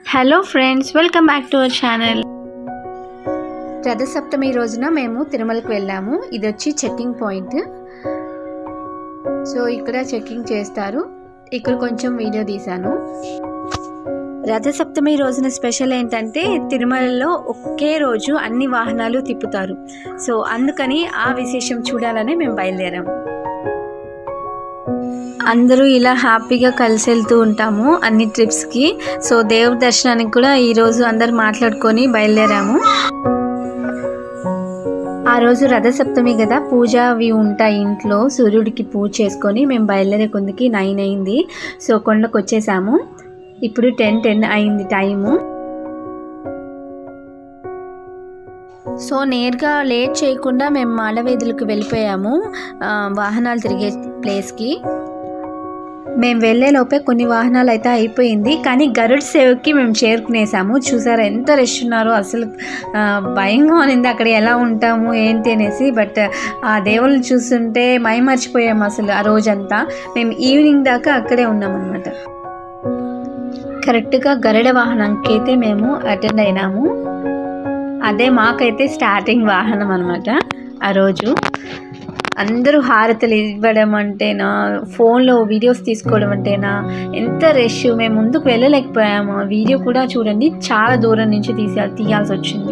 hello friends welcome back to our channel Rathasaptami రోజున మేము తిరుమలకు వెళ్ళాము ఇది వచ్చి చెక్కింగ్ పాయింట్ సో ఇక్కడ చెక్కింగ్ చేస్తారు ఇక్కడ కొంచెం వీడియో తీశాను రథసప్తమి రోజున స్పెషల్ ఏంటంటే తిరుమలలో ఒకే రోజు అన్ని వాహనాలు తిప్పుతారు సో అందుకని ఆ విశేషం చూడాలని మేము బయలుదేరాము అందరూ ఇలా హ్యాపీగా కలిసి వెళ్తూ ఉంటాము అన్ని ట్రిప్స్కి సో దేవుడి దర్శనానికి కూడా ఈరోజు అందరు మాట్లాడుకొని బయలుదేరాము ఆ రోజు రథసప్తమి కదా పూజ అవి ఉంటాయి ఇంట్లో సూర్యుడికి పూజ చేసుకొని మేము బయలుదేరే కొందికి నైన్ అయింది సో కొండకు వచ్చేసాము ఇప్పుడు టెన్ టెన్ అయింది టైము సో నేరుగా లేట్ చేయకుండా మేము మాలవేదులకు వెళ్ళిపోయాము ఆ, వాహనాలు తిరిగే ప్లేస్కి మేము వెళ్ళేలోపే కొన్ని వాహనాలు అయితే అయిపోయింది కానీ గరుడ్ సేవకి మేము చేరుకునేసాము చూసారా ఎంత రష్ ఉన్నారో అసలు ఆ, భయంగా ఉన్నింది అక్కడ ఎలా ఉంటాము ఏంటి అనేసి బట్ ఆ దేవుళ్ళని చూస్తుంటే మై మర్చిపోయాము అసలు ఆ రోజంతా మేము ఈవినింగ్ దాకా అక్కడే ఉన్నామన్నమాట కరెక్ట్గా గరుడ వాహనంకి అయితే మేము అటెండ్ అయినాము అదే మాకైతే స్టార్టింగ్ వాహనం అనమాట ఆ రోజు అందరూ హారతలు ఇవ్వడం అంటేనా ఫోన్లో వీడియోస్ తీసుకోవడం అంటేనా ఎంత రష్ మేము ముందుకు వెళ్ళలేకపోయాము ఆ వీడియో కూడా చూడండి చాలా దూరం నుంచి తీసా తీయాల్సి వచ్చింది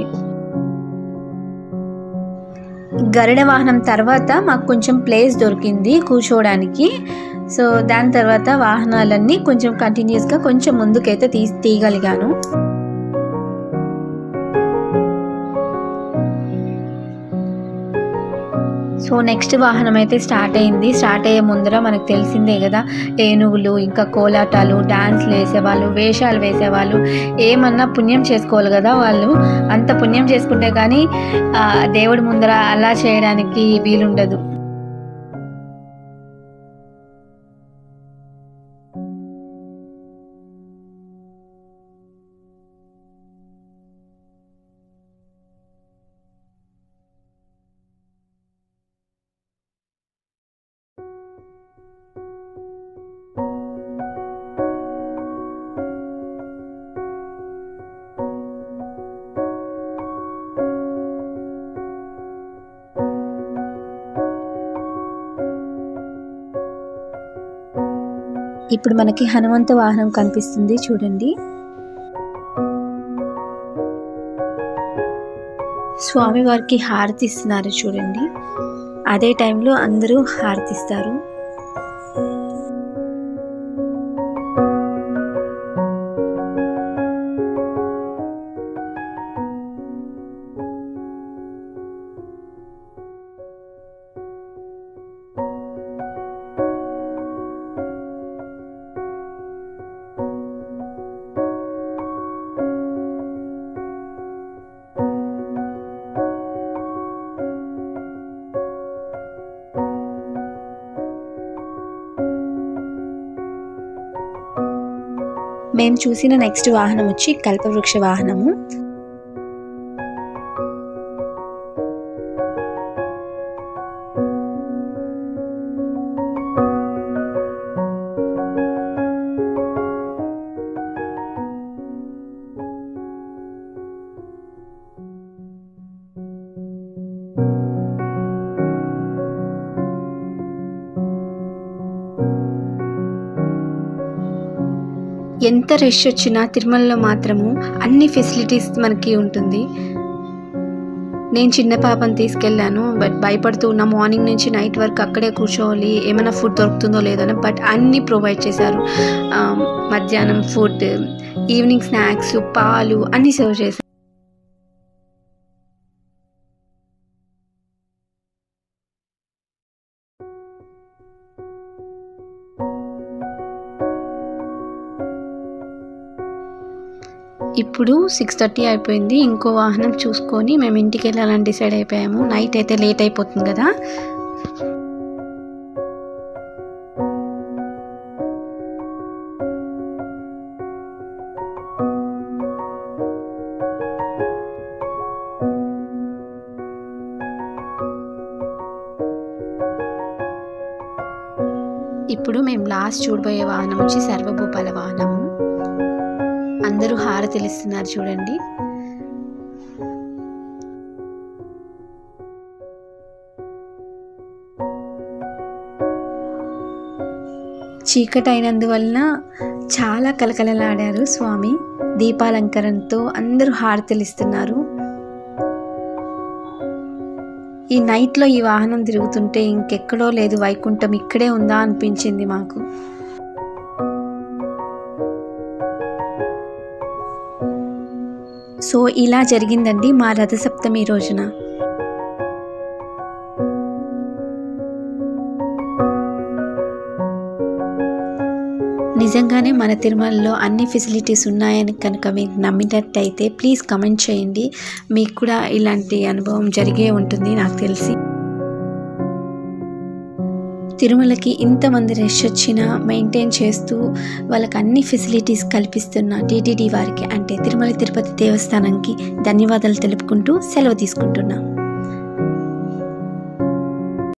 గరుడ వాహనం తర్వాత మాకు కొంచెం ప్లేస్ దొరికింది కూర్చోవడానికి సో దాని తర్వాత వాహనాలన్నీ కొంచెం కంటిన్యూస్గా కొంచెం ముందుకైతే తీ తీయగలిగాను సో నెక్స్ట్ వాహనం అయితే స్టార్ట్ అయింది స్టార్ట్ అయ్యే ముందర మనకు తెలిసిందే కదా ఏనుగులు ఇంకా కోలాటాలు డాన్స్లు వేసేవాళ్ళు వేషాలు వేసేవాళ్ళు ఏమన్నా పుణ్యం చేసుకోవాలి కదా వాళ్ళు అంత పుణ్యం చేసుకుంటే కానీ ఆ, దేవుడి ముందర అలా చేయడానికి వీలుండదు ఇప్పుడు మనకి హనుమంత వాహనం కనిపిస్తుంది చూడండి స్వామివారికి హారతి ఇస్తున్నారు చూడండి అదే టైంలో అందరూ హారతిస్తారు మేము చూసిన నెక్స్ట్ వాహనం వచ్చి కల్పవృక్ష వాహనము ఎంత రష్ వచ్చినా తిరుమలలో మాత్రము అన్ని ఫెసిలిటీస్ మనకి ఉంటుంది నేను చిన్న పాపని తీసుకెళ్ళాను బట్ భయపడుతూ ఉన్నా మార్నింగ్ నుంచి నైట్ వరకు అక్కడే కూర్చోవాలి ఏమైనా ఫుడ్ దొరుకుతుందో లేదని బట్ అన్నీ ప్రొవైడ్ చేశారు ఆ, మధ్యాహ్నం ఫుడ్ ఈవినింగ్ స్నాక్స్ పాలు అన్నీ సర్వ్ చేశారు ఇప్పుడు సిక్స్ థర్టీ అయిపోయింది ఇంకో వాహనం చూసుకొని మేము ఇంటికి వెళ్ళాలని డిసైడ్ అయిపోయాము నైట్ అయితే లేట్ అయిపోతుంది కదా ఇప్పుడు మేము లాస్ట్ చూడబోయే వాహనం వచ్చి సర్వభూపాల వాహనము అందరూ హారతులు ఇస్తున్నారు చూడండి చీకటి అయినందువలన చాలా కలకలలాడారు స్వామి దీపాలంకరణతో అందరూ హారతులు ఇస్తున్నారు ఈ నైట్లో ఈ వాహనం తిరుగుతుంటే ఇంకెక్కడో లేదు వైకుంఠం ఇక్కడే ఉందా అనిపించింది మాకు సో ఇలా జరిగిందండి మా రథసప్తమి రోజున నిజంగానే మన తిరుమలలో అన్ని ఫెసిలిటీస్ ఉన్నాయని కనుక మీరు నమ్మినట్టయితే ప్లీజ్ కమెంట్ చేయండి మీకు కూడా ఇలాంటి అనుభవం జరిగే ఉంటుంది నాకు తెలిసి తిరుమలకి ఇంతమంది రష్ వచ్చినా మెయింటైన్ చేస్తూ వాళ్ళకి అన్ని ఫెసిలిటీస్ కల్పిస్తున్న టీటీడీ వారికి అంటే తిరుమల తిరుపతి దేవస్థానంకి ధన్యవాదాలు తెలుపుకుంటూ సెలవు తీసుకుంటున్నాం